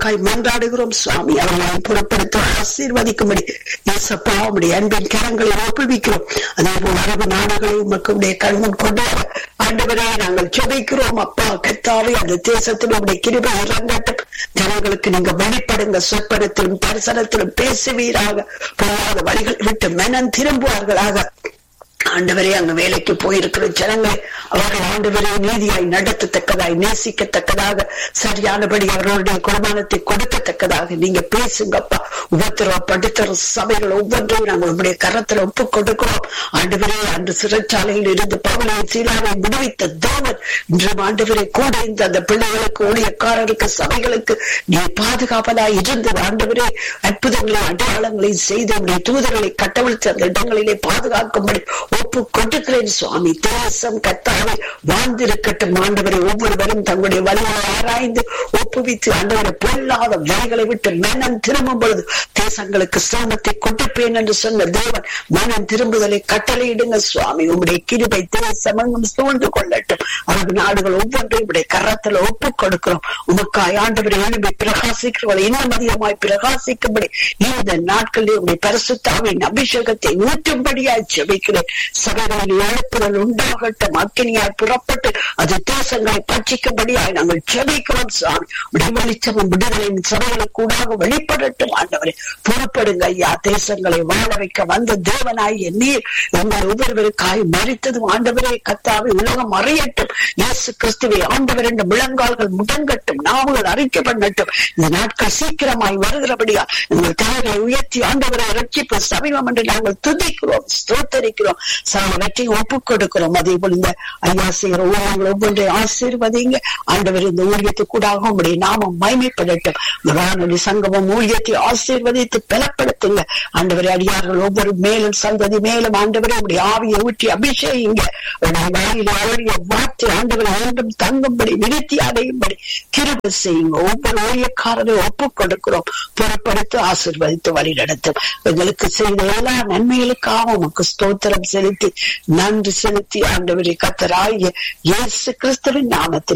அவர்களுக்காய் மன்றாடுகிறோம் சுவாமி அவர்களை புறப்படுத்த ஆசீர்வதிக்கும்படி இயேசப்பா உடைய அன்பின் கரங்களை ஒப்புவிக்கிறோம் அதே போல் அரபு நாடுகளை உமக்கு உடைய கண்முன் கொண்டு வர ஆண்டவரே நாங்கள் ஜெபிக்கிறோம் அப்பா கத்தாவே அந்த தேசத்தில் உடைய கிருபை இறங்கட்டும் ஜனங்களுக்கு நீங்க வெளிப்படுங்க சொற்பனத்திலும் தரிசனத்திலும் பேசுவீராக பொல்லாத வழிகள் விட்டு மனம் திரும்புவார்களாக ஆண்டவரே அங்க வேலைக்கு போயிருக்கிற ஜனங்களை அவர்கள் ஆண்டவரை நீதியாய் நடத்தத்தக்கதாய் நேசிக்கத்தக்கதாக சரியானபடி அவர்களுடைய குர்பானத்தை கொடுக்கத்தக்கதாக நீங்க பேசுங்கப்பா உபத்திரவப்படுத்துற சபைகள் ஒவ்வொன்றையும் நாங்கள் உங்களுடைய கரத்துல ஒப்பு கொடுக்கிறோம் ஆண்டவரே அன்று சிறைச்சாலையில் இருந்து பவனை சீலாவை விடுவித்த தேவன் இன்று ஆண்டவரை கூட இந்த அந்த பிள்ளைகளுக்கு ஊழியக்காரருக்கு சபைகளுக்கு நீ பாதுகாப்பதாய் இருந்தது ஆண்டவரே அற்புதங்களை அடையாளங்களை செய்து உடைய தூதர்களை கட்டவிழ்த்து அந்த இடங்களிலே பாதுகாக்கும்படி ஒப்பு கொடுக்கிறேன் சுவாமி தேசம் கத்தாவை வாழ்ந்திருக்கட்டும் ஆண்டவரை ஒவ்வொருவரும் தங்களுடைய வழிகளை ஆராய்ந்து ஒப்புவித்து ஆண்டவரை பொல்லாத வழிகளை விட்டு மனம் திரும்பும் பொழுது தேசங்களுக்கு சிரமத்தை கொடுப்பேன் என்று சொன்ன தேவன் மனம் திரும்புதலை கட்டளையிடுங்க சுவாமி உங்களுடைய கிருபை தேசமெங்கும் சூழ்ந்து கொள்ளட்டும் அரபு நாடுகள் ஒவ்வொன்றையும் உடைய கரத்துல ஒப்பு கொடுக்கிறோம் உமக்காய் ஆண்டவரை எழுப்பி பிரகாசிக்கிறவர்கள் இன்னும் அதிகமாய் பிரகாசிக்கும்படி இந்த நாட்களில் உடைய பரிசுத்தாவின் அபிஷேகத்தை ஊற்றும்படியாய் செபிக்கிறேன் சபைகளில் எழுப்புதல் உண்டாகட்டும் அக்கினியாய் புறப்பட்டு அது தேசங்களை பட்சிக்கும்படியாய் நாங்கள் செபிக்கிறோம் சுவாமி உடைய வெளிச்சமும் விடுதலையும் சபைகளுக்கு கூடாக வெளிப்படட்டும் ஆண்டவரே புறப்படுங்க ஐயா தேசங்களை வாழ வைக்க வந்த தேவனாய் நீர் உங்கள் ஒவ்வொருவருக்காய் மறித்ததும் ஆண்டவரே கத்தாவை உலகம் அறியட்டும் இயேசு கிறிஸ்துவை ஆண்டவர் என்ற முழங்கால்கள் முடங்கட்டும் நாவுகள் அறிக்கை பண்ணட்டும் இந்த நாட்கள் சீக்கிரமாய் வருகிறபடியா எங்கள் தலைகளை உயர்த்தி ஆண்டவரை ரட்சிப்பு சமீபம் என்று நாங்கள் துதிக்கிறோம் ஸ்தோத்தரிக்கிறோம் சாவற்றை ஒப்புக் கொடுக்கிறோம் அதே போல் இந்த ஐயா செய்கிற ஊழங்கள் ஒவ்வொன்றை ஆசீர்வதிங்க ஆண்டவர் இந்த ஊழியத்துக்கு கூடாக உங்களுடைய நாமம் மைமைப்படட்டும் இந்த வானொலி சங்கமம் ஊழியத்தை ஆசீர்வதித்து பலப்படுத்துங்க ஆண்டவரை அடியார்கள் ஒவ்வொரு மேலும் சந்ததி மேலும் ஆண்டவரை உங்களுடைய ஆவியை ஊற்றி அபிஷேகிங்க வாயில அவருடைய வார்த்தை ஆண்டவரை மீண்டும் தங்கும்படி நிறுத்தி அடையும்படி கிருப செய்யுங்க ஒவ்வொரு ஊழியக்காரரை ஒப்புக் கொடுக்கிறோம் புறப்படுத்து ஆசிர்வதித்து வழி நடத்தும் எங்களுக்கு செய்த எல்லா நன்மைகளுக்காக உமக்கு ஸ்தோத்திரம் செலுத்தி நன்றி செலுத்தி ஆண்டவரை கத்தராய இயேசு கிறிஸ்துவின் நாமத்தில்